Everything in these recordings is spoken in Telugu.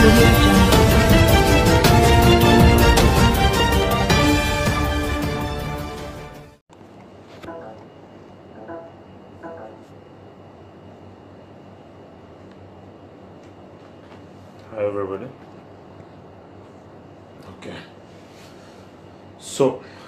audio jungle. Hi everybody. Okay so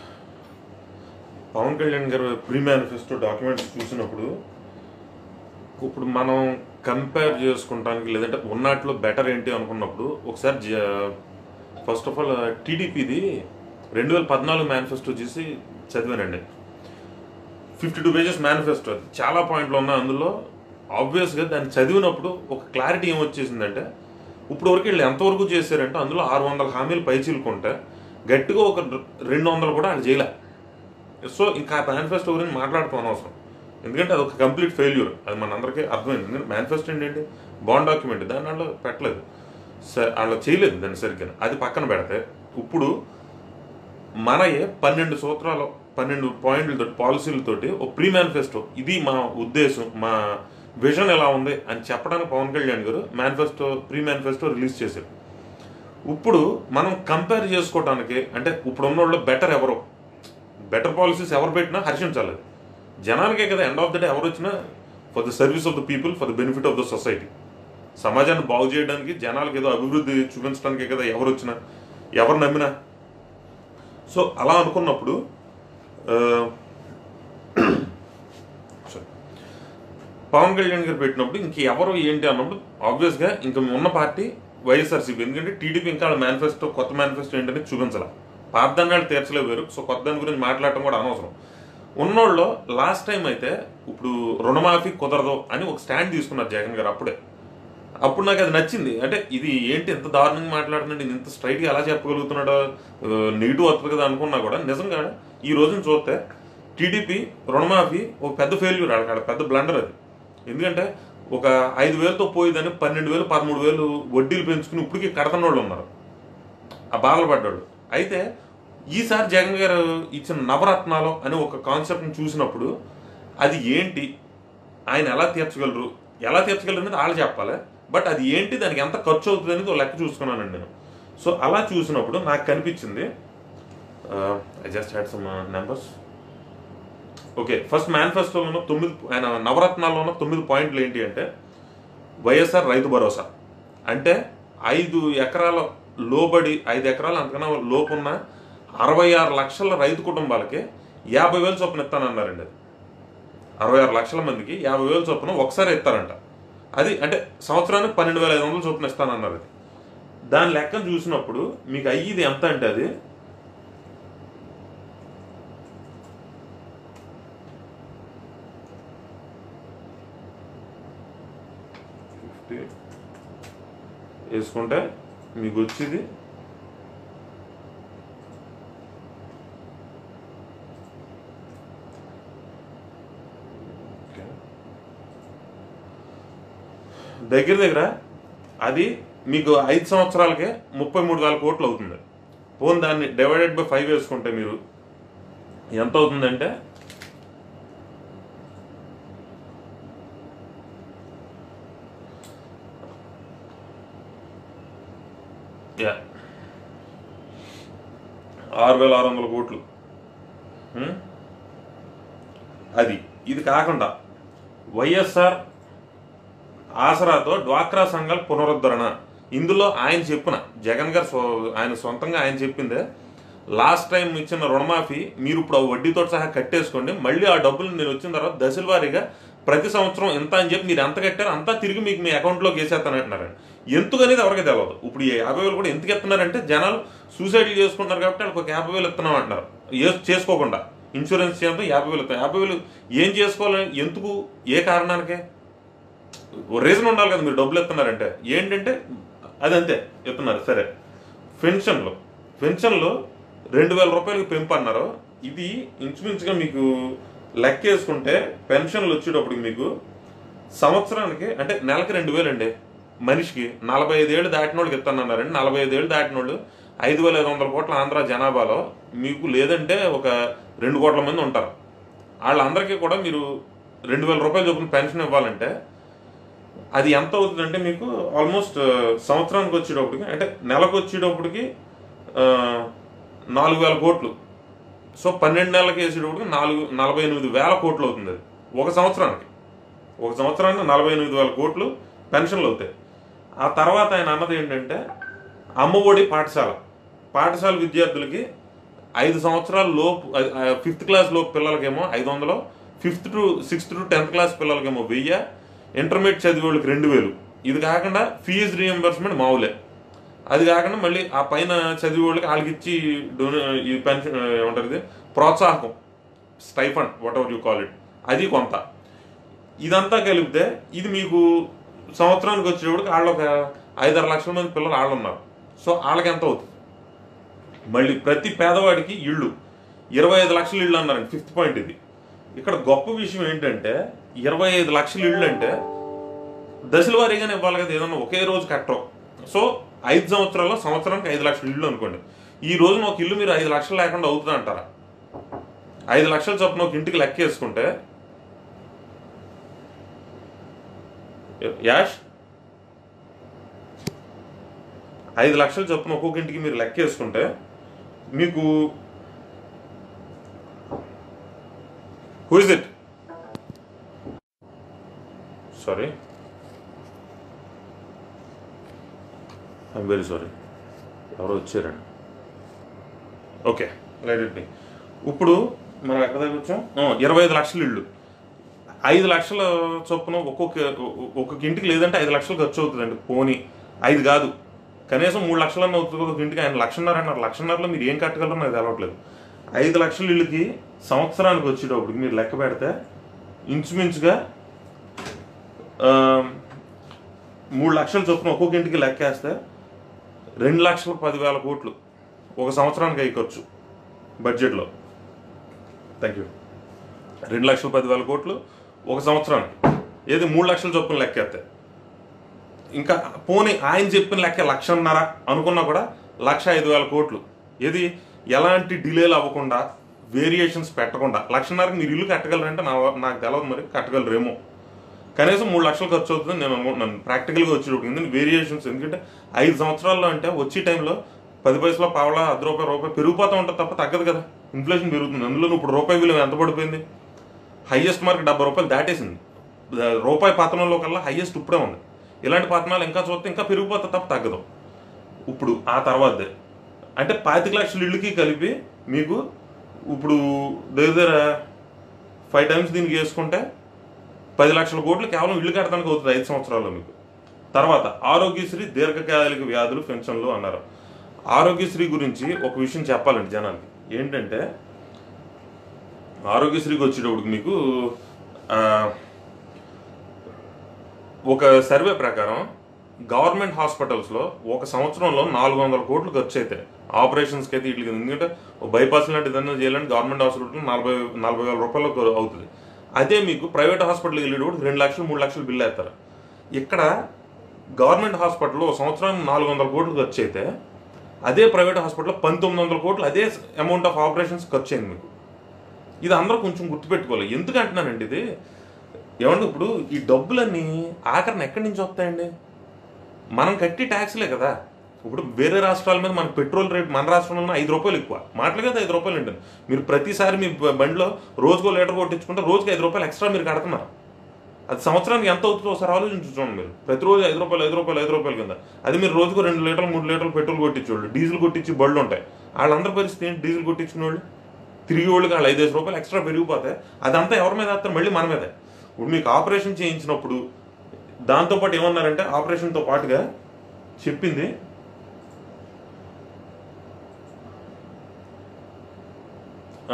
Pawan Kalyan garu pre manifesto documents చూసినప్పుడు ఇప్పుడు మనం కంపేర్ చేసుకుంటానికి లేదంటే ఉన్నట్లో బెటర్ ఏంటి అనుకున్నప్పుడు ఒకసారి ఫస్ట్ ఆఫ్ ఆల్ టీడీపీది రెండు వేల పద్నాలుగు మేనిఫెస్టో చూసి చదివానండి ఫిఫ్టీ టూ పేజెస్ మేనిఫెస్టో అది చాలా పాయింట్లు ఉన్నాయి అందులో ఆబ్వియస్గా దాన్ని చదివినప్పుడు ఒక క్లారిటీ ఏమొచ్చేసిందంటే ఇప్పుడు వరకు వీళ్ళు ఎంతవరకు చేశారంటే అందులో ఆరు వందల హామీలు పైచీలుకుంటే గట్టిగా ఒక రెండు వందలు కూడా వాళ్ళు చేయలే సో ఇంకా ఆ మేనిఫెస్టో గురించి మాట్లాడుతాం అనవసరం ఎందుకంటే అది ఒక కంప్లీట్ ఫెయిల్యూర్ అది మనందరికీ అర్థమైంది ఎందుకంటే మేనిఫెస్టో ఏంటి బాండ్ డాక్యుమెంట్ దాన్ని వాళ్ళు పెట్టలేదు సరే వాళ్ళు చేయలేదు దాన్ని సరిగ్గా అది పక్కన పెడితే ఇప్పుడు మనయే పన్నెండు సూత్రాలు పన్నెండు పాయింట్లతో పాలసీలతోటి ఒక ప్రీ మేనిఫెస్టో ఇది మా ఉద్దేశం మా విజన్ ఎలా ఉంది అని చెప్పడానికి పవన్ కళ్యాణ్ గారు మేనిఫెస్టో ప్రీ మేనిఫెస్టో రిలీజ్ చేశారు ఇప్పుడు మనం కంపేర్ చేసుకోవడానికి అంటే ఇప్పుడు ఉన్న వాళ్ళు బెటర్ ఎవరు బెటర్ పాలసీస్ ఎవరు పెట్టినా హర్షించాలి జనానికే కదా ఎండ్ ఆఫ్ ద డే ఎవరు వచ్చినా for the service of the people for the benefit of the society సమాజాన్ని బాగు చేయడానికి జనాలకి ఏదో అభివృద్ధి చూపించడానికే కదా ఎవరు వచ్చినా ఎవరు నమ్మినా సో అలా అనుకున్నప్పుడు ఆ, sorry. పవన్ కళ్యాణ్ గారు పెట్టినప్పుడు ఇంక ఎవరు ఏంటి అన్నప్పుడు ఆబ్వియస్గా ఇంకా ఉన్న పార్టీ వైఎస్ఆర్సీపీ ఎందుకంటే టీడీపీ ఇంకా మేనిఫెస్టో కొత్త మేనిఫెస్టో ఏంటని చూపించాల పాతదండాలు తీర్చలే వేరు సో కొత్త దాని గురించి మాట్లాడటం కూడా అనవసరం ఉన్నోళ్ళు లాస్ట్ టైం అయితే ఇప్పుడు రుణమాఫీ కుదరదు అని ఒక స్టాండ్ తీసుకున్నారు జగన్ గారు అప్పుడే అప్పుడు నాకు అది నచ్చింది అంటే ఇది ఏంటి ఎంత దారుణంగా మాట్లాడుతున్నాడు ఇది ఇంత స్ట్రైట్గా ఎలా చెప్పగలుగుతున్నాడో నెగిటివ్ వస్తుంది కదా అనుకున్నా కూడా నిజంగా ఈ రోజున చూస్తే టీడీపీ రుణమాఫీ ఒక పెద్ద ఫెయిల్యూర్ అక్కడ పెద్ద బ్లండర్ అది ఎందుకంటే ఒక ఐదు వేలతో పోయేదని పన్నెండు వేలు పదమూడు వేలు వడ్డీలు పెంచుకుని ఇప్పటికీ కడతన్న వాళ్ళు ఉన్నారు ఆ బాధలు పడ్డాడు అయితే ఈసారి జగన్ గారు ఇచ్చిన నవరత్నాలు అని ఒక కాన్సెప్ట్ని చూసినప్పుడు అది ఏంటి ఆయన ఎలా తీర్చగలరు ఎలా తీర్చగలరు అనేది వాళ్ళు చెప్పాలి బట్ అది ఏంటి దానికి ఎంత ఖర్చు అవుతుంది అనేది ఒక లెక్క చూసుకున్నానండి నేను సో అలా చూసినప్పుడు నాకు కనిపించింది I just had some numbers okay first మేనిఫెస్టోలో ఉన్న తొమ్మిది ఆయన నవరత్నాల్లో ఉన్న తొమ్మిది పాయింట్లు ఏంటి అంటే వైఎస్ఆర్ రైతు భరోసా అంటే ఐదు ఎకరాల లోబడి ఐదు ఎకరాలు అంతకన్నా లోపున్న అరవై ఆరు లక్షల రైతు కుటుంబాలకి యాభై వేలు చొప్పున ఇస్తానన్నారండి అది అరవై ఆరు లక్షల మందికి యాభై వేలు చొప్పున ఒకసారి ఇస్తారంట అది అంటే సంవత్సరానికి పన్నెండు వేల ఐదు వందలు చొప్పున ఇస్తానన్నారు అది దాని లెక్కను చూసినప్పుడు మీకు అయ్యేది ఎంత అంటే అది ఫిఫ్టీ వేసుకుంటే మీకు వచ్చేది ఓకే. దగ్గర దగ్గర అది మీకు ఐదు సంవత్సరాలకే ముప్పై మూడు వేల కోట్లు అవుతుంది పోన్ దాన్ని డివైడెడ్ బై ఫైవ్ వేసుకుంటే మీరు ఎంత అవుతుందంటే యా ఆరు వేల ఆరు వందల కోట్లు హ్మ్? అది ఇది కాకుండా వైఎస్ఆర్ ఆసరాతో డ్వాక్రా సంఘాల పునరుద్ధరణ ఇందులో ఆయన చెప్పిన జగన్ గారు స్వ- ఆయన సొంతంగా ఆయన చెప్పిందే లాస్ట్ టైం ఇచ్చిన రుణమాఫీ మీరు ఇప్పుడు ఆ వడ్డీతో సహా కట్టేసుకోండి మళ్ళీ ఆ డబ్బులు నేను వచ్చిన తర్వాత దశల వారీగా ప్రతి సంవత్సరం ఎంత అని చెప్పి మీరు ఎంత కట్టారో అంతా తిరిగి మీకు మీ అకౌంట్లోకి వేసేస్తానంటున్నారు ఎందుకు అనేది ఎవరికి తెలియదు ఇప్పుడు ఈ యాభై వేలు కూడా ఎందుకు ఇస్తున్నారంటే జనాలు సూసైడ్లు చేసుకుంటున్నారు కాబట్టి వాళ్ళకి ఒక యాభై వేలు ఇస్తున్నాం అంటున్నారు ఏ- చేసుకోకుండా ఇన్సూరెన్స్ చేయడంతో యాభై వేలు ఇస్తాం యాభై వేలు ఏం చేసుకోవాలని ఎందుకు ఏ కారణానికే రీజన్ ఉండాలి కదా మీరు డబ్బులు ఇస్తున్నారంటే ఏంటంటే అదంతే ఇస్తున్నారు సరే పెన్షన్లు పెన్షన్లు రెండు వేల రూపాయలకి పెంపు అన్నారు ఇది ఇంచుమించుగా మీకు లెక్క వేసుకుంటే పెన్షన్లు వచ్చేటప్పుడు మీకు సంవత్సరానికి అంటే నెలకి రెండు వేలు అండి మనిషికి నలభై ఐదేళ్ళు దాటిన వాళ్ళకి ఇస్తానన్నారండి నలభై ఐదేళ్ళు దాటిన వాళ్ళు ఐదు వేల ఐదు వందల కోట్ల ఆంధ్ర జనాభాలో మీకు లేదంటే ఒక రెండు కోట్ల మంది ఉంటారు వాళ్ళందరికీ కూడా మీరు రెండు వేల రూపాయలు చొప్పున పెన్షన్ ఇవ్వాలంటే అది ఎంత అవుతుందంటే మీకు ఆల్మోస్ట్ సంవత్సరానికి వచ్చేటప్పటికి అంటే నెలకు వచ్చేటప్పటికి ఆ, నాలుగు వేల కోట్లు సో పన్నెండు నెలలకి వేసేటప్పటికి నాలుగు నలభై ఎనిమిది వేల కోట్లు అవుతుంది అది ఒక సంవత్సరానికి ఒక సంవత్సరానికి నలభై ఎనిమిది వేల కోట్లు పెన్షన్లు అవుతాయి ఆ తర్వాత ఆయన అన్నది ఏంటంటే అమ్మఒడి పాఠశాల పాఠశాల విద్యార్థులకి ఐదు సంవత్సరాల లోపు ఫిఫ్త్ క్లాస్ లోపు పిల్లలకేమో ఐదు వందలు fifth to sixth to tenth class పిల్లలకేమో వెయ్యి ఇంటర్మీడియట్ చదివే వాళ్ళకి రెండు వేలు ఇది కాకుండా ఫీజు రియంబర్స్మెంట్ మామూలే అది కాకుండా మళ్ళీ ఆ పైన చదివే వాళ్ళకి వాళ్ళకి ఇచ్చి డొనే ఈ పెన్షన్ ఏమంటారు ఇది ప్రోత్సాహకం stipend whatever you call it అది కొంత ఇదంతా కలిపితే ఇది మీకు సంవత్సరానికి వచ్చేటప్పటికి వాళ్ళు ఒక ఐదారు లక్షల మంది పిల్లలు వాళ్ళు ఉన్నారు సో వాళ్ళకి ఎంత అవుతుంది మళ్ళీ ప్రతి పేదవాడికి ఇళ్ళు ఇరవై ఐదు లక్షల ఇళ్ళు అన్నారండి ఫిఫ్త్ పాయింట్ ఇది ఇక్కడ గొప్ప విషయం ఏంటంటే ఇరవై ఐదు లక్షల ఇళ్ళు అంటే దశల వారీగానే ఇవ్వాలి కదా ఏదన్నా ఒకే రోజు కట్టరు సో ఐదు సంవత్సరాల్లో సంవత్సరానికి ఐదు లక్షల ఇల్లు అనుకోండి ఈ రోజున ఒక ఇల్లు మీరు ఐదు లక్షలు లేకుండా అవుతుంది అంటారా ఐదు లక్షలు చొప్పున ఒక ఇంటికి లెక్క వేసుకుంటే యాష్ ఐదు లక్షలు చొప్పున ఒక్కొక్క ఇంటికి మీరు లెక్క వేసుకుంటే మీకు who is it sorry I'm very sorry ఎవరో వచ్చారండి ఓకే లైట్ ఇట్ ఇప్పుడు మనం ఎక్కడ దగ్గర వచ్చాం ఆ, ఇరవై ఐదు లక్షల ఇళ్ళు ఐదు లక్షల చొప్పున ఒక్కొక్క ఒక్కొక్క ఇంటికి లేదంటే ఐదు లక్షలు ఖర్చు అవుతుందండి పోనీ ఐదు కాదు కనీసం మూడు లక్షలన్న అవుతుంది ఒక ఇంటికి ఆయన లక్షన్నర అన్నారు లక్షన్నరలో మీరు ఏం కట్టగలరో నాకు తెలవట్లేదు ఐదు లక్షల ఇళ్ళకి సంవత్సరానికి వచ్చేటప్పుడు మీరు లెక్క పెడితే ఇంచుమించుగా ఆ, మూడు లక్షల చొప్పున ఒక్కొక్క ఇంటికి లెక్కేస్తే రెండు లక్షల పదివేల కోట్లు ఒక సంవత్సరానికి అయ్యి ఖర్చు బడ్జెట్లో థ్యాంక్ యూ రెండు లక్షల పదివేల కోట్లు ఒక సంవత్సరానికి ఏది మూడు లక్షల చొప్పున లెక్కేస్తే ఇంకా పోనీ ఆయన చెప్పిన లెక్క లక్షన్నర అనుకున్నా కూడా లక్ష ఐదు వేల కోట్లు ఏది ఎలాంటి డిలేలు అవ్వకుండా వేరియేషన్స్ పెట్టకుండా లక్షన్నరకి మీరు ఇల్లు కట్టగలరంటే నా నాకు తెలవదు మరి కట్టగలరేమో కనీసం మూడు లక్షలు ఖర్చు అవుతుంది నేను అనుకుంటున్నాను ప్రాక్టికల్గా వచ్చేటప్పుడు ఎందుకంటే వేరియేషన్స్ ఎందుకంటే ఐదు సంవత్సరాల్లో అంటే వచ్చే టైంలో పది పైసలో పావలా అర్ధ రూపాయి రూపాయి పెరిగిపోతూ ఉంటుంది తప్ప తగ్గదు కదా ఇన్ఫ్లేషన్ పెరుగుతుంది అందులో ఇప్పుడు రూపాయి విలువ ఎంత పడిపోయింది హైయెస్ట్ మార్క్ డెబ్బై రూపాయలు దాటేసింది ద- రూపాయి పతనంలో కల్లా హైయెస్ట్ ఇప్పుడే ఉంది ఇలాంటి పతనాలు ఇంకా చూస్తే ఇంకా పెరిగిపోతే తప్ప తగ్గదు ఇప్పుడు ఆ తర్వాతదే అంటే పాతిక లక్షల ఇళ్ళకి కలిపి మీకు ఇప్పుడు దగ్గర దగ్గర ఫైవ్ టైమ్స్ దీనికి వేసుకుంటే పది లక్షల కోట్లు కేవలం ఇల్లు కట్టడానికి అవుతుంది ఐదు సంవత్సరాల్లో మీకు తర్వాత ఆరోగ్యశ్రీ దీర్ఘకాలిక వ్యాధులు పెన్షన్లు అన్నారు ఆరోగ్యశ్రీ గురించి ఒక విషయం చెప్పాలండి జనానికి ఏంటంటే ఆరోగ్యశ్రీకి వచ్చేటప్పటికి మీకు ఆ, ఒక సర్వే ప్రకారం గవర్నమెంట్ హాస్పిటల్స్లో ఒక సంవత్సరంలో నాలుగు వందల కోట్లు ఖర్చు అవుతాయి ఆపరేషన్స్కి అయితే వీటికి ఎందుకంటే బైపాస్ లాంటి ఏదైనా చేయాలంటే గవర్నమెంట్ హాస్పిటల్ నలభై నలభై వేల రూపాయలు అవుతుంది అదే మీకు ప్రైవేట్ హాస్పిటల్కి వెళ్ళేటప్పుడు రెండు లక్షలు మూడు లక్షలు బిల్లు వేస్తారు ఇక్కడ గవర్నమెంట్ హాస్పిటల్లో ఒక సంవత్సరానికి నాలుగు వందల కోట్లు ఖర్చు అయితే అదే ప్రైవేట్ హాస్పిటల్లో పంతొమ్మిది వందల కోట్లు అదే అమౌంట్ ఆఫ్ ఆపరేషన్స్ ఖర్చు అయింది మీకు ఇది అందరూ కొంచెం గుర్తుపెట్టుకోవాలి ఎందుకు అంటున్నానండి ఇది ఏమంటే ఇప్పుడు ఈ డబ్బులన్నీ ఆఖరిని ఎక్కడి నుంచి వస్తాయండి మనం కట్టి ట్యాక్స్లే కదా ఇప్పుడు వేరే రాష్ట్రాల మీద మన పెట్రోల్ రేట్ మన రాష్ట్రంలో ఐదు రూపాయలు ఎక్కువ మాటలు కదా ఐదు రూపాయలు ఉంటుంది మీరు ప్రతిసారి మీ బ- బండిలో రోజుకో లీటర్ కొట్టించుకుంటే రోజుకి ఐదు రూపాయలు ఎక్స్ట్రా మీరు కడుతున్నారు అది సంవత్సరానికి ఎంత అవుతుందో ఒకసారి ఆలోచించి చూడండి మీరు ప్రతిరోజు ఐదు రూపాయలు ఐదు రూపాయలు ఐదు రూపాయలు కింద అది మీరు రోజుకు రెండు లీటర్లు మూడు లీటర్లు పెట్రోల్ కొట్టించేవాళ్ళు డీజిల్ కొట్టించి బళ్ళు ఉంటాయి వాళ్ళందరి పరిస్థితి ఏంటి డీజిల్ కొట్టించిన వాళ్ళు తిరిగి వాళ్ళకి వాళ్ళు ఐదేసి రూపాయలు ఎక్స్ట్రా పెరిగిపోతే అదంతా ఎవరి మీద వేస్తారు మళ్ళీ మన మీదే ఇప్పుడు మీకు ఆపరేషన్ చేయించినప్పుడు దాంతోపాటు ఏమన్నారంటే ఆపరేషన్తో పాటుగా చెప్పింది ఆ,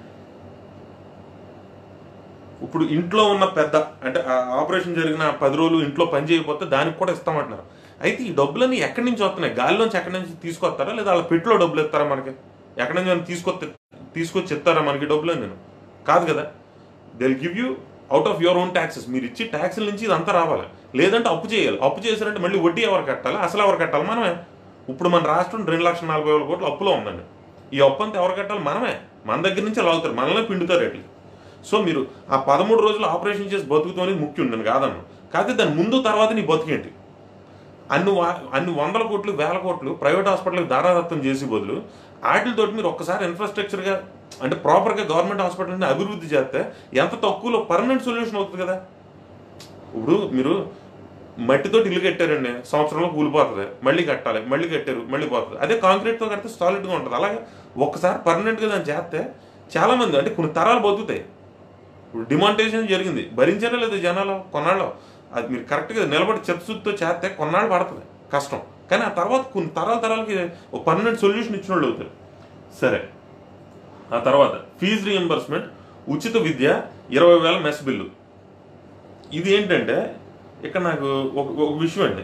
ఇప్పుడు ఇంట్లో ఉన్న పెద్ద అంటే ఆ ఆపరేషన్ జరిగిన పది రోజులు ఇంట్లో పని చేయకపోతే దానికి కూడా ఇస్తామంటున్నారు అయితే ఈ డబ్బులన్నీ ఎక్కడి నుంచి వస్తున్నాయి గాలిలోంచి ఎక్కడి నుంచి తీసుకొస్తారా లేదా వాళ్ళ పెట్టులో డబ్బులు ఇస్తారా మనకి ఎక్కడి నుంచి ఏమైనా తీసుకొస్తే తీసుకొచ్చి ఇస్తారా మనకి డబ్బులు నేను కాదు కదా they'll give you out of your own taxes మీరు ఇచ్చి ట్యాక్స్ల నుంచి ఇదంతా రావాలి లేదంటే అప్పు చేయాలి అప్పు చేశారంటే మళ్ళీ వడ్డీ ఎవరు కట్టాలి అసలు ఎవరు కట్టాలి మనమే ఇప్పుడు మన రాష్ట్రం రెండు లక్షల నలభై వేల కోట్లు అప్పులో ఉందండి ఈ అప్పు అంతా ఎవరు కట్టాలి మనమే మన దగ్గర నుంచి లాగుతారు మనల్ని పిండుతారు ఎట్లా సో మీరు ఆ పదమూడు రోజులు ఆపరేషన్ చేసి బతుకుతాం అనేది ముఖ్యం నేను కాదన్న కాకపోతే దాని ముందు తర్వాత నీ బతికేంటి అన్ని వా- అన్ని వందల కోట్లు వేల కోట్లు ప్రైవేట్ హాస్పిటల్కి దారాదత్తం చేసి బదులు వాటితోటి మీరు ఒక్కసారి ఇన్ఫ్రాస్ట్రక్చర్గా అంటే ప్రాపర్గా గవర్నమెంట్ హాస్పిటల్ని అభివృద్ధి చేస్తే ఎంత తక్కువలో పర్మనెంట్ సొల్యూషన్ అవుతుంది కదా ఇప్పుడు మీరు మట్టితో ఇల్లు కట్టారండి సంవత్సరంలో కూలిపోతుంది మళ్ళీ కట్టాలి మళ్ళీ కట్టారు మళ్ళీ పోతుంది అదే కాంక్రీట్తో కడితే సాలిడ్గా ఉంటుంది అలాగే ఒక్కసారి పర్మనెంట్గా దాన్ని చేస్తే చాలా మంది అంటే కొన్ని తరాలు బతుకుతాయి ఇప్పుడు డిమాంటేషన్ జరిగింది భరించారా లేదు జనాలు కొన్నాళ్ళు అది మీరు కరెక్ట్గా నిలబడి చెప్సుతో చేస్తే కొన్నాళ్ళు పడుతుంది కష్టం కానీ ఆ తర్వాత కొన్ని తరాల తరాలకి ఒక పర్మనెంట్ సొల్యూషన్ ఇచ్చిన వాళ్ళు అవుతారు సరే ఆ తర్వాత ఫీజు రీఎంబర్స్మెంట్ ఉచిత విద్య ఇరవై వేల మెస్ బిల్లు ఇది ఏంటంటే ఇక్కడ నాకు ఒక ఒక విషయం అండి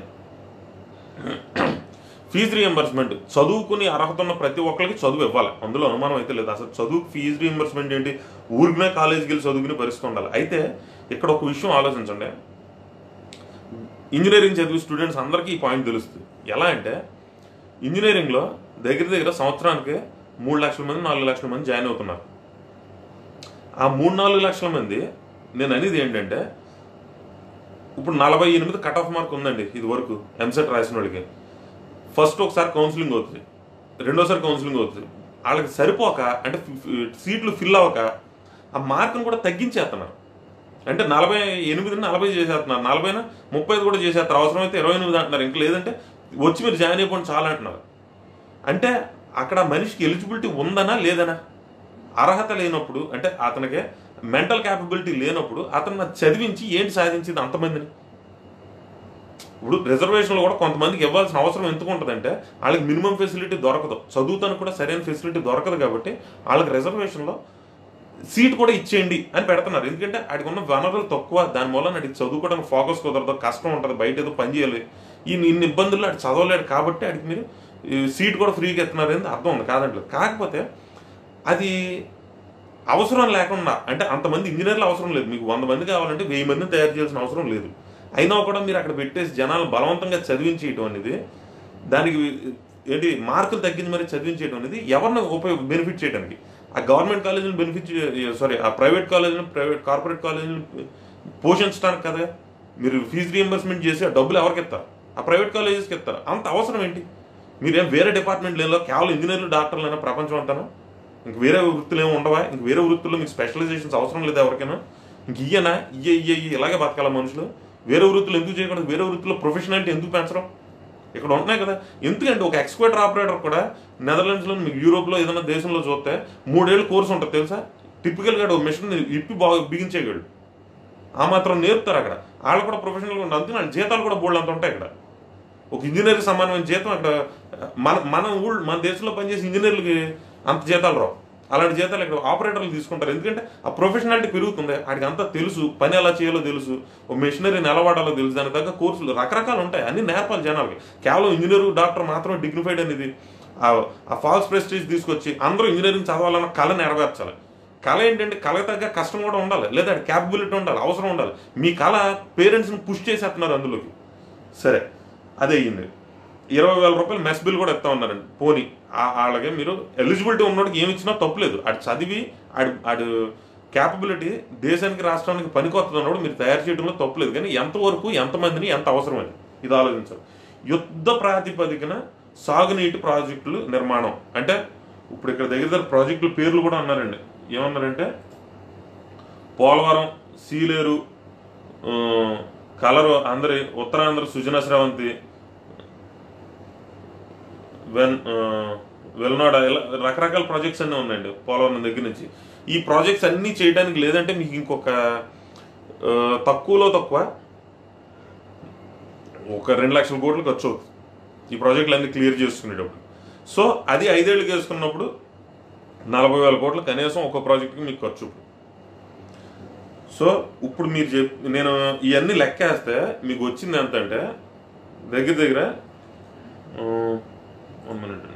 ఫీజు రీఎంబర్స్మెంట్ చదువుకుని అర్హత ఉన్న ప్రతి ఒక్కరికి చదువు ఇవ్వాలి అందులో అనుమానం అయితే లేదు అసలు చదువు ఫీజు రీఎంబర్స్మెంట్ ఏంటి ఊరికినే కాలేజీకి వెళ్ళి చదువుకునే పరిస్థితి ఉండాలి అయితే ఇక్కడ ఒక విషయం ఆలోచించండి ఇంజనీరింగ్ చదివే స్టూడెంట్స్ అందరికీ ఈ పాయింట్ తెలుస్తుంది ఎలా అంటే ఇంజనీరింగ్లో దగ్గర దగ్గర సంవత్సరానికి మూడు లక్షల మంది నాలుగు లక్షల మంది జాయిన్ అవుతున్నారు ఆ మూడు నాలుగు లక్షల మంది నేను అనేది ఏంటంటే ఇప్పుడు నలభై ఎనిమిది కట్ ఆఫ్ మార్క్ ఉందండి ఇది వరకు ఎంసెట్ రాసిన వాళ్ళకి ఫస్ట్ ఒకసారి కౌన్సిలింగ్ అవుతుంది రెండోసారి కౌన్సిలింగ్ అవుతుంది వాళ్ళకి సరిపోక అంటే ఫి- ఫి- సీట్లు ఫిల్ అవ్వక ఆ మార్కును కూడా తగ్గించేస్తున్నారు అంటే నలభై ఎనిమిది నలభై చేసేస్తున్నారు నలభైన ముప్పై ఐదు కూడా చేసేస్తారు అవసరమైతే ఇరవై ఎనిమిది అంటున్నారు ఇంకా లేదంటే వచ్చి మీరు జాయిన్ అయిపోండి చాలా అంటున్నారు అంటే అక్కడ మనిషికి ఎలిజిబిలిటీ ఉందనా లేదనా అర్హత లేనప్పుడు అంటే అతనికి మెంటల్ క్యాపబిలిటీ లేనప్పుడు అతను చదివించి ఏంటి సాధించింది అంతమందిని ఇప్పుడు రిజర్వేషన్లో కూడా కొంతమందికి ఇవ్వాల్సిన అవసరం ఎందుకు ఉంటుందంటే వాళ్ళకి మినిమం ఫెసిలిటీ దొరకదు చదువుతానికి కూడా సరైన ఫెసిలిటీ దొరకదు కాబట్టి వాళ్ళకి రిజర్వేషన్లో సీట్ కూడా ఇచ్చేయండి అని పెడుతున్నారు ఎందుకంటే ఆడికి ఉన్న వనరులు తక్కువ దాని మూలన ఆడికి చదువుకోవడానికి ఫోకస్ కుదరదు కష్టం ఉంటుంది బయట ఏదో పని చేయాలి ఈ ఇన్ని ఇబ్బందులు ఆడు చదవలేడు కాబట్టి ఆడికి మీరు ఈ సీట్ కూడా ఫ్రీగా ఇస్తున్నారు అనేది అర్థం ఉంది కాదంటలేదు కాకపోతే అది అవసరం లేకుండా అంటే అంతమంది ఇంజనీర్లు అవసరం లేదు మీకు వంద మంది కావాలంటే వెయ్యి మందిని తయారు చేయాల్సిన అవసరం లేదు అయినా కూడా మీరు అక్కడ పెట్టేసి జనాలు బలవంతంగా చదివించేయటం అనేది దానికి ఏంటి మార్కులు తగ్గించి మరి చదివించేయడం అనేది ఎవరిని ఉపయోగ బెనిఫిట్ చేయడానికి ఆ గవర్నమెంట్ కాలేజీని బెనిఫిట్ సారీ ఆ ప్రైవేట్ కాలేజీని ప్రైవేట్ కార్పొరేట్ కాలేజీని పోషించడానికి కదా మీరు ఫీజు రీఎంబర్స్మెంట్ చేసి ఆ డబ్బులు ఎవరికి ఇస్తారు ఆ ప్రైవేట్ కాలేజెస్కి ఇస్తారు అంత అవసరం ఏంటి మీరేం వేరే డిపార్ట్మెంట్ లేదో కేవలం ఇంజనీర్లు డాక్టర్లైనా ప్రపంచం అంటాను ఇంక వేరే వృత్తులు ఏమి ఉండవా ఇంక వేరే వృత్తుల్లో మీకు స్పెషలైజేషన్స్ అవసరం లేదు ఎవరికైనా ఇంక ఇయ్యనా ఇయ్య ఇయ్య ఇయ్య ఇలాగే బతకాల మనుషులు వేరే వృత్తులు ఎందుకు చేయకూడదు వేరే వృత్తుల్లో ప్రొఫెషనాలిటీ ఎందుకు పెంచడం ఇక్కడ ఉంటున్నాయి కదా ఎందుకంటే ఒక ఎక్స్పర్ట్ ఆపరేటర్ కూడా నెదర్లాండ్స్లో మీకు యూరోప్లో ఏదైనా దేశంలో చూస్తే మూడేళ్ళు కోర్సు ఉంటుంది తెలుసా టిపికల్గా ఒక మిషన్ ఇప్పి బాగా బిగించేయగలడు ఆ మాత్రం నేర్పుతారు అక్కడ వాళ్ళు కూడా ప్రొఫెషనల్గా ఉంటుంది అందుకే వాళ్ళ జీతాలు కూడా బోల్డ్ అంత ఉంటాయి ఇక్కడ ఒక ఇంజనీర్ సమానమైన జీతం అక్కడ మన మన ఊళ్ళు మన దేశంలో పనిచేసే ఇంజనీర్లకి అంత జీతాలు రావు అలాంటి జీతాలు ఇక్కడ ఆపరేటర్లు తీసుకుంటారు ఎందుకంటే ఆ ప్రొఫెషనాలిటీ పెరుగుతుంది వాడికి అంతా తెలుసు పని ఎలా చేయాలో తెలుసు ఒక మెషినరీని ఎలా వాడాలో తెలుసు దానికి తగ్గ కోర్సులు రకరకాలు ఉంటాయి అన్ని నేర్పాలి జనాలకి కేవలం ఇంజనీర్ డాక్టర్ మాత్రం డిగ్నిఫైడ్ అనేది ఆ- ఆ ఫాల్స్ ప్రెస్టేజ్ తీసుకొచ్చి అందరూ ఇంజనీరింగ్ చదవాలన్న కళ నెరవేర్చాలి కళ ఏంటంటే కళకు తగ్గ కష్టం కూడా ఉండాలి లేదా క్యాపబిలిటీ ఉండాలి అవసరం ఉండాలి మీ కళ పేరెంట్స్ని పుష్ చేసేస్తున్నారు అందులోకి సరే అదే అయ్యింది ఇరవై వేల రూపాయలు మెస్ బిల్ కూడా ఇస్తా ఉన్నారండి పోనీ ఆ- వాళ్ళకి మీరు ఎలిజిబిలిటీ ఉన్నోడికి ఏమి ఇచ్చినా తప్పులేదు ఆడు చదివి ఆడు ఆడు క్యాపబిలిటీ దేశానికి రాష్ట్రానికి పనికొస్తుంది అన్నప్పుడు మీరు తయారు చేయడంలో తప్పులేదు కానీ ఎంతవరకు ఎంతమందిని ఎంత అవసరమని ఇది ఆలోచించాలి యుద్ధ ప్రాతిపదికన సాగునీటి ప్రాజెక్టులు నిర్మాణం అంటే ఇప్పుడు ఇక్కడ దగ్గర దగ్గర ప్రాజెక్టుల పేర్లు కూడా అన్నారండి ఏమన్నారంటే పోలవరం సీలేరు ఆ, కలరు అందరి ఉత్తరాంధ్ర సుజన స్రవంతి వెన్ ఆ, వెల్నాడ ఇలా రకరకాల ప్రాజెక్ట్స్ అన్నీ ఉన్నాయండి పోలవరం దగ్గర నుంచి ఈ ప్రాజెక్ట్స్ అన్నీ చేయడానికి లేదంటే మీకు ఇంకొక ఆ, తక్కువలో తక్కువ ఒక రెండు లక్షల కోట్లు ఖర్చు అవుతుంది ఈ ప్రాజెక్టులు అన్ని క్లియర్ చేసుకునేటప్పుడు సో అది ఐదేళ్ళకి వేసుకున్నప్పుడు నలభై వేల కోట్లు కనీసం ఒక ప్రాజెక్ట్కి మీకు ఖర్చు సో ఇప్పుడు మీరు చెప్ నేను ఇవన్నీ లెక్కేస్తే మీకు వచ్చింది ఎంత అంటే దగ్గర దగ్గర వన్ మినిట్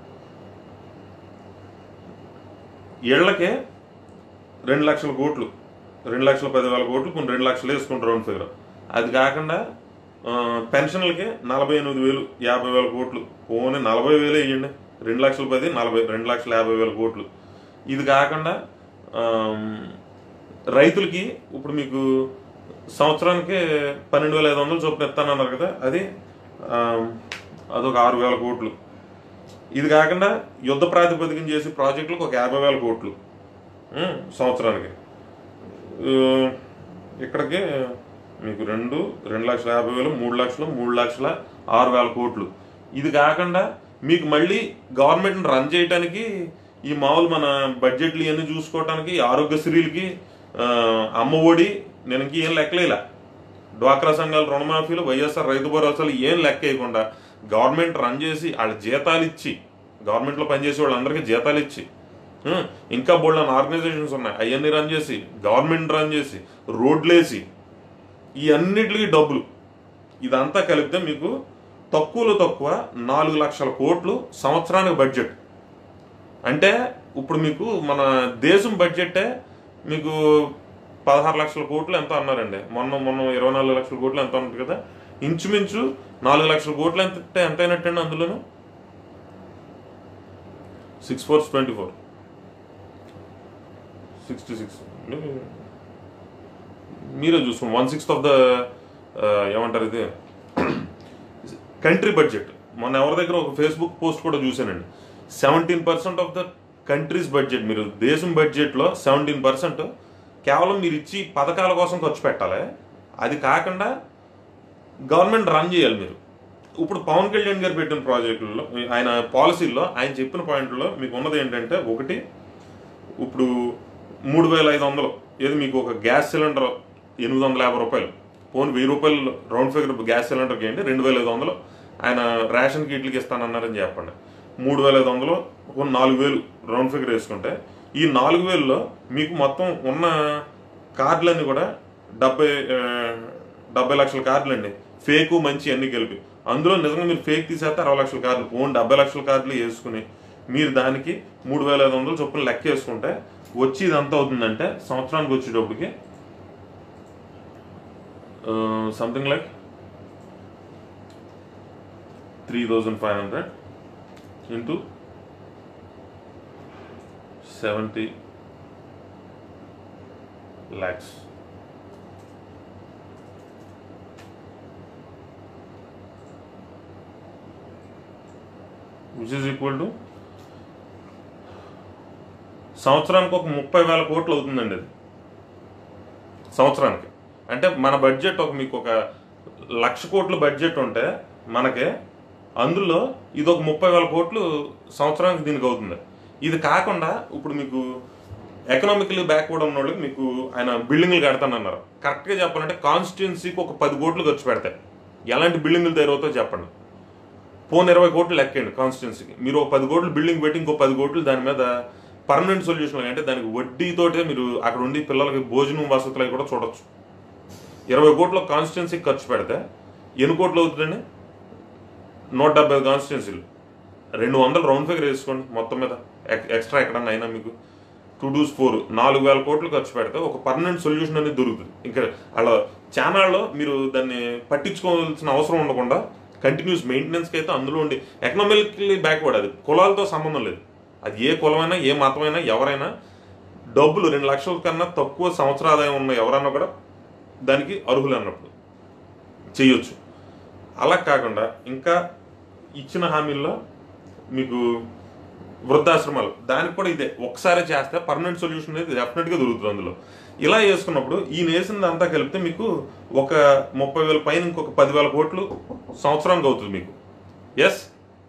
ఏళ్లకే రెండు లక్షల కోట్లు రెండు లక్షల పదివేల కోట్లు కొన్ని రెండు లక్షలు వేసుకుంటారు రౌండ్ ఫిగర్ అది కాకుండా ఆ, పెన్షన్లకి నలభై ఎనిమిది వేలు యాభై వేల కోట్లు పోనీ నలభై వేలే ఇవ్వండి రెండు లక్షల పది నలభై రెండు లక్షల యాభై వేల కోట్లు ఇది కాకుండా ఆమ్, రైతులకి ఇప్పుడు మీకు సంవత్సరానికి పన్నెండు వేల ఐదు వందలు చొప్పున ఇస్తానన్నారు కదా అది ఆ, అదొక ఆరు వేల కోట్లు ఇది కాకుండా యుద్ధ ప్రాతిపదికన చేసే ప్రాజెక్టులకు ఒక యాభై వేల కోట్లు ఉం, సంవత్సరానికి ఆ, ఇక్కడికి మీకు రెండు రెండు లక్షల యాభై వేలు మూడు లక్షలు మూడు లక్షల ఆరు వేల కోట్లు ఇది కాకుండా మీకు మళ్ళీ గవర్నమెంట్ రన్ చేయడానికి ఈ మామూలు మన బడ్జెట్లు ఇవన్నీ చూసుకోవడానికి ఆరోగ్యశ్రీలకి ఆ, అమ్మ ఒడి నేను ఇంక ఏం లెక్కలేలా డ్వాక్రా సంఘాల రుణమాఫీలు వైఎస్ఆర్ రైతు భరోసాలు ఏం లెక్క వేయకుండా గవర్నమెంట్ రన్ చేసి వాళ్ళ జీతాలు ఇచ్చి గవర్నమెంట్లో పనిచేసే వాళ్ళందరికీ జీతాలు ఇచ్చి ఉం, ఇంకా బోల్డ్ ఆర్గనైజేషన్స్ ఉన్నాయి అవన్నీ రన్ చేసి గవర్నమెంట్ రన్ చేసి రోడ్లేసి ఈ అన్నిటికీ డబ్బులు ఇదంతా కలిపితే మీకు తక్కువలో తక్కువ నాలుగు లక్షల కోట్లు సంవత్సరానికి బడ్జెట్ అంటే ఇప్పుడు మీకు మన దేశం బడ్జెటే మీకు పదహారు లక్షల కోట్లు ఎంతో అన్నారండి మొన్న మొన్న ఇరవై నాలుగు లక్షల కోట్లు ఎంత ఉంటుంది కదా ఇంచుమించు నాలుగు లక్షల కోట్లు ఎంత అంటే ఎంత అయినట్టండి అందులోను six fours twenty four sixty six మీరే చూసుకోండి వన్ సిక్స్త్ ఆఫ్ ద ఏమంటారు ఇది కంట్రీ బడ్జెట్ మొన్న ఎవరి దగ్గర ఒక ఫేస్బుక్ పోస్ట్ కూడా చూశానండి seventeen percent of the country's budget మీరు దేశం బడ్జెట్లో సెవెంటీన్ పర్సెంట్ కేవలం మీరు ఇచ్చి పథకాల కోసం ఖర్చు పెట్టాలి అది కాకుండా గవర్నమెంట్ రన్ చేయాలి మీరు ఇప్పుడు పవన్ కళ్యాణ్ గారు పెట్టిన ప్రాజెక్టుల్లో ఆయన పాలసీల్లో ఆయన చెప్పిన పాయింట్లో మీకు ఉన్నది ఏంటంటే ఒకటి ఇప్పుడు మూడు వేల ఐదు వందలు ఏది మీకు ఒక గ్యాస్ సిలిండర్ ఎనిమిది వందల యాభై రూపాయలు పోనీ వెయ్యి రూపాయలు రౌండ్ ఫిగర్ గ్యాస్ సిలిండర్కి ఏంటి రెండు వేల ఐదు వందలు ఆయన రేషన్ కిట్లకి ఇస్తానన్నారని చెప్పండి మూడు వేల ఐదు వందలు ఒక నాలుగు వేలు రౌండ్ ఫిగర్ వేసుకుంటే ఈ నాలుగు వేలలో మీకు మొత్తం ఉన్న కార్డులన్నీ కూడా డెబ్బై ఆ, డెబ్బై లక్షల కార్డులు అండి ఫేక్ మంచి అన్ని కలిపి అందులో నిజంగా మీరు ఫేక్ తీసేస్తే అరవై లక్షల కార్డులు ఓన్ డెబ్బై లక్షల కార్డులు వేసుకుని మీరు దానికి మూడు వేల ఐదు వందలు చొప్పున లెక్క వేసుకుంటే వచ్చి ఇది ఎంత అవుతుందంటే సంవత్సరానికి వచ్చేటప్పటికి something like three thousand five hundred into seventy lakhs which is equal to సంవత్సరానికి ఒక ముప్పై వేల కోట్లు అవుతుందండి అది సంవత్సరానికి అంటే మన బడ్జెట్ ఒక మీకు ఒక లక్ష కోట్ల బడ్జెట్ ఉంటే మనకి అందులో ఇది ఒక ముప్పై వేల కోట్లు సంవత్సరానికి దీనికి అవుతుంది ఇది కాకుండా ఇప్పుడు మీకు ఎకనామికలీ బ్యాక్వర్డ్ ఉన్న వాళ్ళకి మీకు ఆయన బిల్డింగ్లు కడతానన్నారు కరెక్ట్గా చెప్పాలంటే కాన్స్టిట్యున్సీకి ఒక పది కోట్లు ఖర్చు పెడతాయి ఎలాంటి బిల్డింగ్లు తయారవుతాయో చెప్పండి పోన్ ఇరవై కోట్లు లెక్కండి కాన్స్టిట్యున్సీకి మీరు ఒక పది కోట్లు బిల్డింగ్ పెట్టి ఇంకో పది కోట్లు దాని మీద పర్మనెంట్ సొల్యూషన్ అంటే దానికి వడ్డీతోటే మీరు అక్కడ ఉండి పిల్లలకి భోజనం వసతులు అవి కూడా చూడొచ్చు ఇరవై కోట్ల కాన్స్టిట్యున్సీకి ఖర్చు పెడితే ఎన్ని కోట్లు అవుతుందండి నూట డెబ్బై ఐదు కాన్స్టిట్యున్సీలు రెండు వందలు రౌండ్ ఫిగర్ వేసుకోండి మొత్తం మీద ఎక్- ఎక్స్ట్రా ఎక్కడన్నా అయినా మీకు టూ డూస్ ఫోర్ నాలుగు వేల కోట్లు ఖర్చు పెడితే ఒక పర్మనెంట్ సొల్యూషన్ అనేది దొరుకుతుంది ఇంకా అలా ఛానల్లో మీరు దాన్ని పట్టించుకోవాల్సిన అవసరం ఉండకుండా కంటిన్యూస్ మెయింటెనెన్స్కి అయితే అందులో ఉండి ఎకనామికల్లీ బ్యాక్వర్డ్ అది కులాలతో సంబంధం లేదు అది ఏ కులమైనా ఏ మతమైనా ఎవరైనా డబ్బులు రెండు లక్షల కన్నా తక్కువ సంవత్సర ఆదాయం ఉన్న ఎవరన్నా కూడా దానికి అర్హులు అన్నప్పుడు చేయొచ్చు అలా కాకుండా ఇంకా ఇచ్చిన హామీల్లో మీకు వృద్ధాశ్రమాలు దానికి కూడా ఇదే ఒకసారి చేస్తే పర్మనెంట్ సొల్యూషన్ అనేది డెఫినెట్గా దొరుకుతుంది అందులో ఇలా చేసుకున్నప్పుడు ఈయన వేసింది అంతా కలిపితే మీకు ఒక ముప్పై వేల పైన ఇంకొక పదివేల కోట్లు సంవత్సరానికి అవుతుంది మీకు ఎస్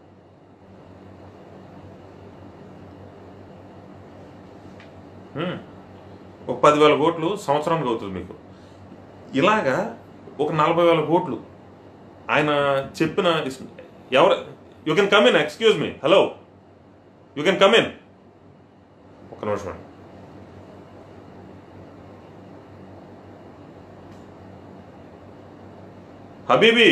ఒక పదివేల కోట్లు సంవత్సరానికి అవుతుంది మీకు ఇలాగా ఒక నలభై వేల కోట్లు ఆయన చెప్పిన ఇస్- ఎవరు you can come in excuse me hello you can come in ఒక నిమిషం అండి. హబీబీ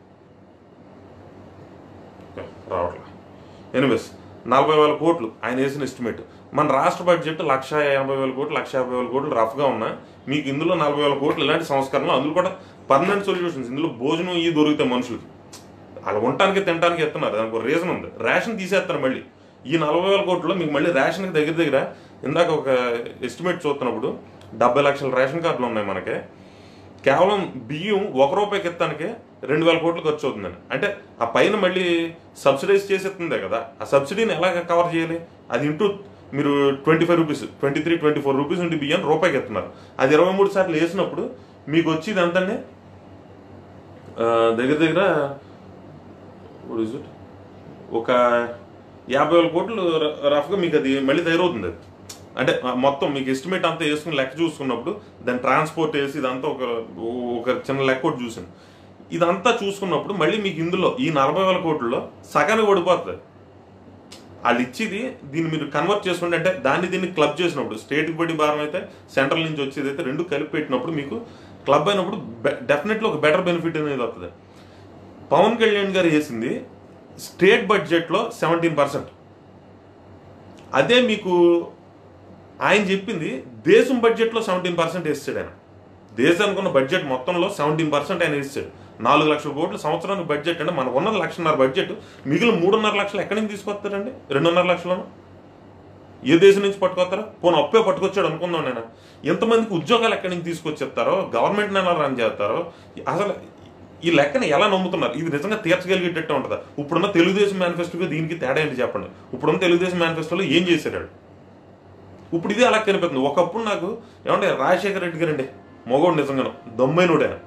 ఓకే, రావట్లే ఎనివేస్ నలభై వేల కోట్లు ఆయన వేసిన ఎస్టిమేట్ మన రాష్ట్ర బడ్జెట్ లక్ష ఎనభై వేల కోట్లు లక్ష యాభై వేల కోట్లు రఫ్గా ఉన్నా మీకు ఇందులో నలభై వేల కోట్లు ఇలాంటి సంస్కరణలు అందులో కూడా పర్మనెంట్ సొల్యూషన్స్ ఇందులో భోజనం ఇవి దొరుకుతాయి మనుషులకి అలా ఉండటానికి తినడానికి ఎత్తున్నారు దానికి ఒక రీజన్ ఉంది రేషన్ తీసేస్తారు మళ్ళీ ఈ నలభై వేల కోట్లలో మీకు మళ్ళీ రేషన్కి దగ్గర దగ్గర ఇందాక ఒక ఎస్టిమేట్ చూస్తున్నప్పుడు డెబ్బై లక్షల రేషన్ కార్డులు ఉన్నాయి మనకి కేవలం బియ్యం ఒక రూపాయికి ఎత్తానికే రెండు వేల కోట్లు ఖర్చు అవుతుందని అంటే ఆ పైన మళ్ళీ సబ్సిడైజ్ చేసేస్తుందే కదా ఆ సబ్సిడీని ఎలా కవర్ చేయాలి అది ఇంటూ మీరు twenty five rupees twenty three twenty four rupees ఉండి బియ్యం రూపాయికి ఎత్తున్నారు అది ఇరవై మూడు సార్లు వేసినప్పుడు మీకు వచ్చేది ఎంతండి ఆ, దగ్గర దగ్గర what is it? ఒక యాభై వేల కోట్లు ర- రఫ్గా మీకు అది మళ్ళీ తయారవుతుంది అది అంటే ఆ మొత్తం మీకు ఎస్టిమేట్ అంతా వేసుకుని లెక్క చూసుకున్నప్పుడు దాని ట్రాన్స్పోర్ట్ వేసి ఇదంతా ఒక ఒక చిన్న లెక్క ఒకటి చూసాను ఇదంతా చూసుకున్నప్పుడు మళ్ళీ మీకు ఇందులో ఈ నలభై వేల కోట్లలో సగానికి పడిపోతుంది వాళ్ళు ఇచ్చేది దీన్ని మీరు కన్వర్ట్ చేసుకుంటే అంటే దాన్ని దీన్ని క్లబ్ చేసినప్పుడు స్టేట్కి పడి భారం అయితే సెంట్రల్ నుంచి వచ్చేది అయితే రెండు కలిపి పెట్టినప్పుడు మీకు క్లబ్ అయినప్పుడు డెఫినెట్లీ ఒక బెటర్ బెనిఫిట్ అనేది వస్తుంది పవన్ కళ్యాణ్ గారు వేసింది స్టేట్ బడ్జెట్లో సెవెంటీన్ పర్సెంట్ అదే మీకు ఆయన చెప్పింది దేశం బడ్జెట్లో సెవెంటీన్ పర్సెంట్ వేసాడు ఆయన దేశానికి ఉన్న బడ్జెట్ మొత్తంలో సెవెంటీన్ పర్సెంట్ ఆయన వేసాడు నాలుగు లక్షల కోట్లు సంవత్సరానికి బడ్జెట్ అంటే మనకు ఉన్నది లక్షన్నర బడ్జెట్ మిగిలిన మూడున్నర లక్షలు ఎక్కడి నుంచి తీసుకొస్తారండి రెండున్నర లక్షలను ఏ దేశం నుంచి పట్టుకొస్తారో పోనీ అప్పే పట్టుకొచ్చాడు అనుకుందాం నేను ఎంతమందికి ఉద్యోగాలు ఎక్కడి నుంచి తీసుకొచ్చేస్తారో గవర్నమెంట్ ఎలా రన్ చేస్తారో అసలు ఈ లెక్కని ఎలా నమ్ముతున్నారు ఇది నిజంగా తీర్చగలిగేటట్టు ఉంటుందా ఇప్పుడున్న తెలుగుదేశం మేనిఫెస్టోకి దీనికి తేడా ఏంటి చెప్పండి ఇప్పుడున్న తెలుగుదేశం మేనిఫెస్టోలో ఏం చేశాడు వాడు? ఇప్పుడు ఇది అలా కనిపిస్తుంది ఒకప్పుడు నాకు ఏమంటే రాజశేఖర రెడ్డి గారండి మగోడు నిజంగాను దమ్మైనోడు ఆయన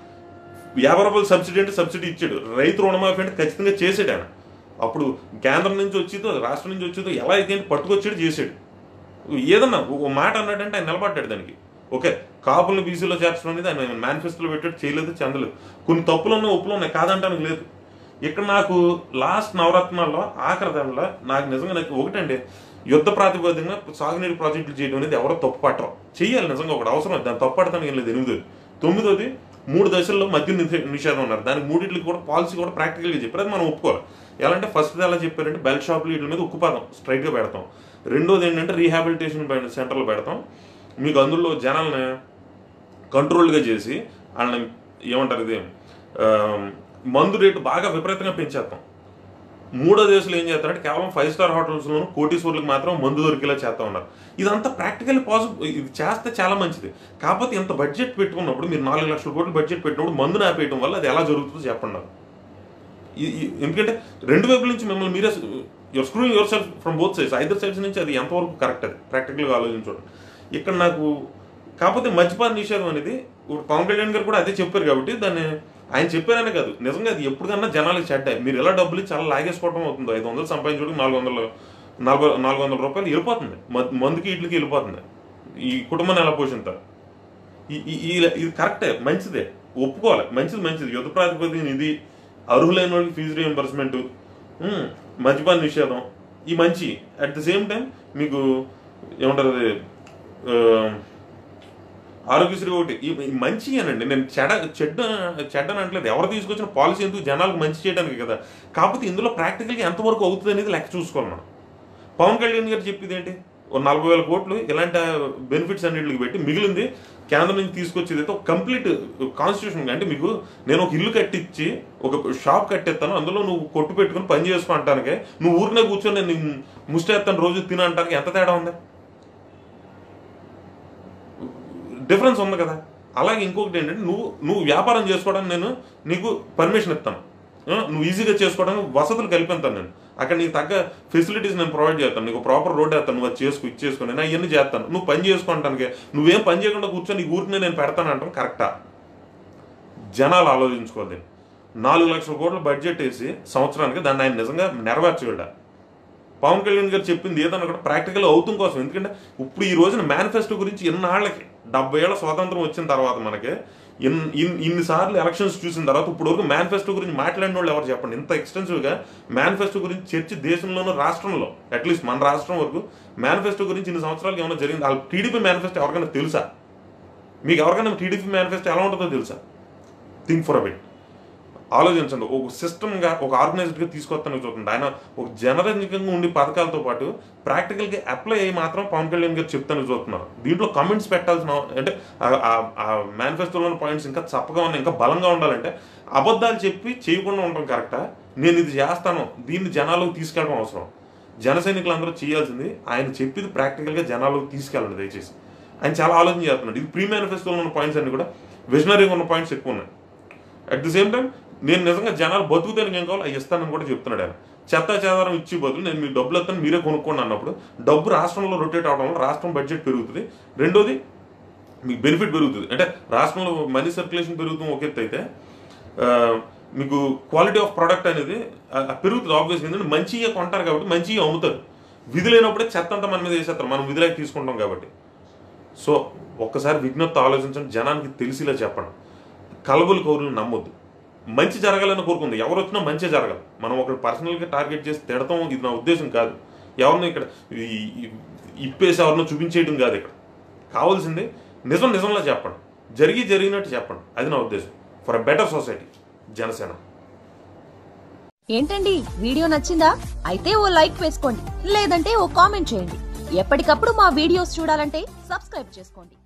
యాభై రూపాయలు సబ్సిడీ అంటే సబ్సిడీ ఇచ్చాడు రైతు రుణమాఫీ అంటే ఖచ్చితంగా చేసాడు ఆయన అప్పుడు కేంద్రం నుంచి వచ్చిందో రాష్ట్రం నుంచి వచ్చిందో ఎలా అయితే ఏంటి పట్టుకొచ్చాడు చేసాడు ఏదన్నా ఒక మాట అన్నాడంటే ఆయన నిలబడ్డాడు దానికి ఓకే కాపులను బీసీలో చేర్చడం అనేది ఆయన మేనిఫెస్టోలో పెట్టాడు చేయలేదు చెందలేదు కొన్ని తప్పులు ఉన్నాయి ఒప్పులు ఉన్నాయి కాదంటానికి లేదు ఇక్కడ నాకు లాస్ట్ నవరత్నాల్లో ఆఖరి దానిలో నాకు నిజంగా నాకు ఒకటండి యుద్ధ ప్రాతిపదికన సాగునీరు ప్రాజెక్టులు చేయడం అనేది ఎవరో తప్పు పట్టరు చెయ్యాలి నిజంగా ఒకటి అవసరం దాన్ని తప్పు పడతానికి ఏం లేదు ఎనిమిదోది తొమ్మిదోది మూడు దశల్లో మద్యం నిషే- నిషేధం ఉన్నారు దానికి మూడింటికి కూడా పాలసీ కూడా ప్రాక్టికల్గా చెప్పారు అది మనం ఒప్పుకోవాలి ఎలా అంటే ఫస్ట్ ఎలా చెప్పారంటే బెల్ట్ షాపులు వీటి మీద ఉక్కుపాదం స్ట్రైట్గా పెడతాం రెండోది ఏంటంటే రీహాబిలిటేషన్ సెంటర్లు పెడతాం మీకు అందులో జనాల్ని కంట్రోల్గా చేసి వాళ్ళని ఏమంటారు ఇది ఆ, మందు రేటు బాగా విపరీతంగా పెంచేస్తాం మూడో దేశాలు ఏం చేస్తారంటే కేవలం ఫైవ్ స్టార్ హోటల్స్లోను కోటీశ్వర్లకు మాత్రం మందు దొరికేలా చేస్తా ఉన్నారు ఇదంతా ప్రాక్టికల్ పాసిబుల్ ఇది చేస్తే చాలా మంచిది కాకపోతే ఇంత బడ్జెట్ పెట్టుకున్నప్పుడు మీరు నాలుగు లక్షల కోట్లు బడ్జెట్ పెట్టినప్పుడు మందు ఆపేయడం వల్ల అది ఎలా జరుగుతుందో చెప్పండి నాకు ఈ- ఈ- ఎందుకంటే రెండు వైపుల నుంచి మిమ్మల్ని మీరే your screwing yourself from both sides either sides నుంచి అది ఎంతవరకు కరెక్ట్ అది ప్రాక్టికల్గా ఆలోచించండి ఇక్కడ నాకు కాకపోతే మద్యపాన నిషేధం అనేది ఇప్పుడు పవన్ కళ్యాణ్ గారు కూడా అదే చెప్పారు కాబట్టి దాన్ని ఆయన చెప్పారనే కాదు నిజంగా అది ఎప్పటికన్నా జనాలకు చెడ్డ మీరు ఎలా డబ్బులు ఇచ్చి అలా లాగేసుకోవడం అవుతుంది ఐదు వందలు సంపాదించడానికి నాలుగు వందలు నలభై నాలుగు వందల రూపాయలు వెళ్ళిపోతుంది మద్- మందుకి ఇట్లకి వెళ్ళిపోతుంది ఈ కుటుంబాన్ని ఎలా పోషిస్తారు ఈ- ఈ- ఈ- ఇది కరెక్టే మంచిదే ఒప్పుకోవాలి మంచిది మంచిది యుద్ధ ప్రాతిపదికన ఇది అర్హులైన వాళ్ళకి ఫీజు రియంబర్స్మెంట్ మద్యపాన నిషేధం ఈ మంచి అట్ ద సేమ్ టైం మీకు ఏమంటారు అది ఆ, ఆరోగ్యశ్రీ ఒకటి ఈ ఈ మంచి అనండి నేను చెడ చెడ్డ చెడ్డ అని అనట్లేదు ఎవరు తీసుకొచ్చిన పాలసీ ఎందుకు జనాలకు మంచి చేయడానికి కదా కాకపోతే ఇందులో ప్రాక్టికల్గా ఎంతవరకు అవుతుంది అనేది లెక్క చూసుకోవాలి మనం పవన్ కళ్యాణ్ గారు చెప్పేది ఏంటి ఓ నలభై వేల కోట్లు ఇలాంటి బెనిఫిట్స్ అన్నిటికి పెట్టి మిగిలింది కేంద్రం నుంచి తీసుకొచ్చేది అయితే ఒక కంప్లీట్ కాన్స్టిట్యూషన్ అంటే మీకు నేను ఒక ఇల్లు కట్టించి ఒక షాప్ కట్టేస్తాను అందులో నువ్వు కొట్టు పెట్టుకుని పని చేసుకో అంటానికే నువ్వు ఊరినే కూర్చొని నేను ముష్టేస్తాను రోజు తిన అంటానికి ఎంత తేడా ఉంది డిఫరెన్స్ ఉంది కదా అలాగే ఇంకొకటి ఏంటంటే నువ్వు నువ్వు వ్యాపారం చేసుకోవడానికి నేను నీకు పర్మిషన్ ఇస్తాను ఆ, నువ్వు ఈజీగా చేసుకోవడానికి వసతులు కల్పిస్తాను నేను అక్కడ నీకు తగ్గ ఫెసిలిటీస్ నేను ప్రొవైడ్ చేస్తాను నీకు ప్రాపర్ రోడ్ వేస్తాను నువ్వు అది చేసుకు ఇచ్చేసుకుని నేను అవన్నీ చేస్తాను నువ్వు పని చేసుకోవడానికి నువ్వేం పని చేయకుండా కూర్చొని నీ ఊరిని నేను పెడతాను అంటాం కరెక్టా జనాలు ఆలోచించుకోవాలి దీన్ని. నాలుగు లక్షల కోట్ల బడ్జెట్ వేసి సంవత్సరానికి దాన్ని ఆయన నిజంగా నెరవేర్చగలడా పవన్ కళ్యాణ్ గారు చెప్పింది ఏదన్నా కూడా ప్రాక్టికల్ అవుతుంది కోసం ఎందుకంటే ఇప్పుడు ఈ రోజున మేనిఫెస్టో గురించి ఎన్నాళ్ళకి డెబ్బై ఏళ్ళ స్వాతంత్రం వచ్చిన తర్వాత మనకి ఇన్ ఇన్ ఇన్నిసార్లు ఎలక్షన్స్ చూసిన తర్వాత ఇప్పుడు వరకు మేనిఫెస్టో గురించి మాట్లాడిన వాళ్ళు ఎవరు చెప్పండి ఇంత ఎక్స్టెన్సివ్గా మేనిఫెస్టో గురించి చర్చ దేశంలోనూ రాష్ట్రంలో అట్లీస్ట్ మన రాష్ట్రం వరకు మేనిఫెస్టో గురించి ఇన్ని సంవత్సరాలు ఏమైనా జరిగింది వాళ్ళ టీడీపీ మేనిఫెస్టో ఎవరికైనా తెలుసా మీకు ఎవరికైనా టీడీపీ మేనిఫెస్టో ఎలా ఉంటుందో తెలుసా థింక్ ఫర్ అ బిట్ ఆలోచించండి ఒక సిస్టమ్గా ఒక ఆర్గనైజ్డ్గా తీసుకొస్తానికి చూడండి ఆయన ఒక జనరంజకంగా ఉండి పథకాలతో పాటు ప్రాక్టికల్గా అప్లై అయ్యి మాత్రం పవన్ కళ్యాణ్ గారు చెప్తాను చూస్తున్నారు దీంట్లో కమెంట్స్ పెట్టాల్సిన అవ- అంటే ఆ మేనిఫెస్టోలోని పాయింట్స్ ఇంకా చప్పగా ఉన్నాయి ఇంకా బలంగా ఉండాలంటే అబద్ధాలు చెప్పి చేయకుండా ఉండడం కరెక్టా నేను ఇది చేస్తాను దీన్ని జనాలకు తీసుకెళ్ళడం అవసరం జన సైనికులందరూ చేయాల్సింది ఆయన చెప్పింది ప్రాక్టికల్గా జనాలకు తీసుకెళ్ళండి దయచేసి ఆయన చాలా ఆలోచన చేస్తున్నాడు ఇది ప్రీ మేనిఫెస్టోలో ఉన్న పాయింట్స్ అన్ని కూడా విజనరీగా ఉన్న పాయింట్స్ ఎక్కువ ఉన్నాయి అట్ ది సేమ్ టైం నేను నిజంగా జనాలు బతుకుతానికి ఏం కావాలో అవి ఇస్తానని కూడా చెప్తున్నాడు ఆయన చెత్త చెదారం ఇచ్చి బదులు నేను మీ డబ్బులు ఇస్తాను మీరే కొనుక్కోండి అన్నప్పుడు డబ్బు రాష్ట్రంలో రొటేట్ అవడం వల్ల రాష్ట్రం బడ్జెట్ పెరుగుతుంది రెండోది మీకు బెనిఫిట్ పెరుగుతుంది అంటే రాష్ట్రంలో మనీ సర్క్యులేషన్ పెరుగుతుంది ఒక ఎత్తు అయితే ఆ, మీకు క్వాలిటీ ఆఫ్ ప్రోడక్ట్ అనేది ఆ, ఆ పెరుగుతుంది ఆబ్వియస్గా ఎందుకంటే మంచిగా కొంటారు కాబట్టి మంచిగా అమ్ముతారు విధి లేనప్పుడే చెత్త అంతా మన మీద వేసేస్తారు మనం విధిలోకి తీసుకుంటాం కాబట్టి సో ఒక్కసారి విజ్ఞప్తి ఆలోచించండి జనానికి తెలిసిలా చెప్పండి కలబులు కౌరులు నమ్మొద్దు మంచి జరగాలని కోరుకుంది ఎవరు వచ్చినా మంచి జరగాలి మనం ఒకటి పర్సనల్గా టార్గెట్ చేసి తిడతాం ఇది నా ఉద్దేశం కాదు ఎవరిని ఇక్కడ ఈ- ఈ- ఇప్పేసి ఎవరినో చూపించేయడం కాదు ఇక్కడ కావాల్సింది నిజం నిజంలా చెప్పండి జరిగి జరిగినట్టు చెప్పండి అది నా ఉద్దేశం for a better society Janasena ఏంటండి వీడియో నచ్చిందా అయితే ఓ లైక్ వేసుకోండి లేదంటే ఓ కామెంట్ చేయండి ఎప్పటికప్పుడు మా వీడియోస్ చూడాలంటే సబ్స్క్రైబ్ చేసుకోండి